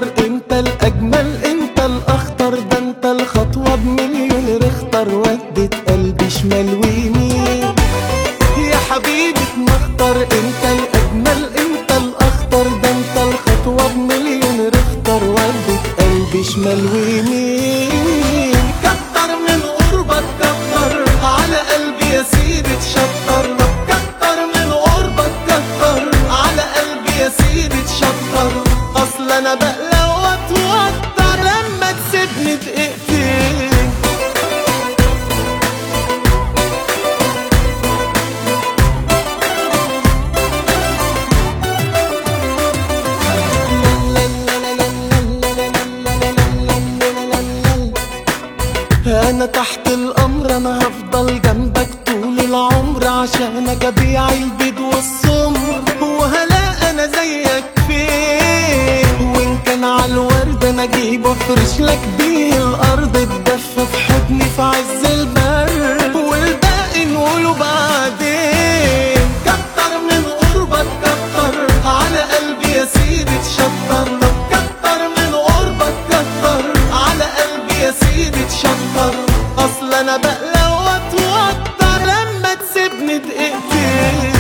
انت الاجمل انت الاخطر ده انت الخطوه بمليون رختر ودت قلبي شمال ويمين يا حبيبي اتمخطر انت الاجمل انت الاخطر ده انت الخطوه بمليون رختر ودت قلبي شمال ويمين كتر من قربك كتر على قلبي يا سيدي تشطر كتر من قربك كتر على قلبي يا سيدي تشطر اصل انا بقلق واتوتر لما تسيبني دقيقتين انا تحت الامر انا هفضل جنبك طول العمر عشانك ابيع البيض والسمر وهلا انا زيك فين وان كان على الورد انا اجيب وافرش لك بيه الارض تدفى في حضني في عز البرد والباقي نقوله بعدين كتر من قربك كتر على قلبي يا سيدي تشطر كتر من قربك كتر على قلبي يا سيدي تشطر اصل انا بقلق واتوتر لما تسيبني دقيقتين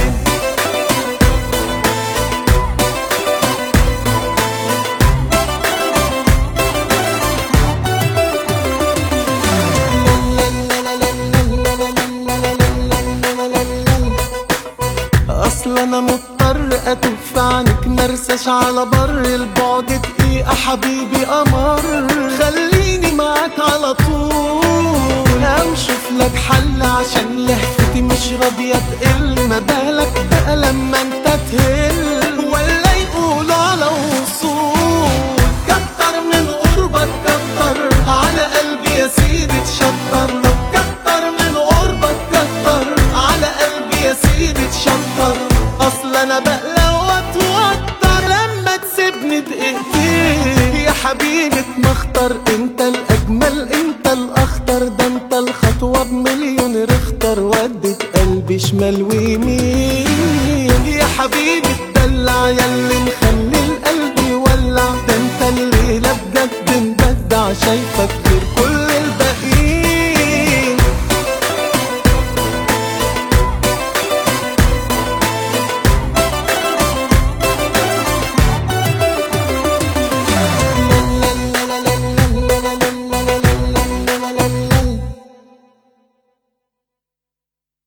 اصل انا مضطر اتف عنك مرساش على بر البعد دقيقة حبيبي قمر خليني معاك على طول او شوف لك حل عشان لهفتي مش راضية تقل ما بالك بقى لما انت تهل ولا يقولوا على وصول كتر من قربك كتر على قلبي يا سيدي تشطر كتر من قربك كتر على قلبي يا سيدي تشطر اصل انا بقلق واتوتر لما تسيبني دقيقتين يا حبيبي اتمخطر انت الاجمل انت الاخطر ده انت الخطوه بمليون رختر ودت قلبي شمال ويمين يا حبيبي اتدلع ياللي مخلي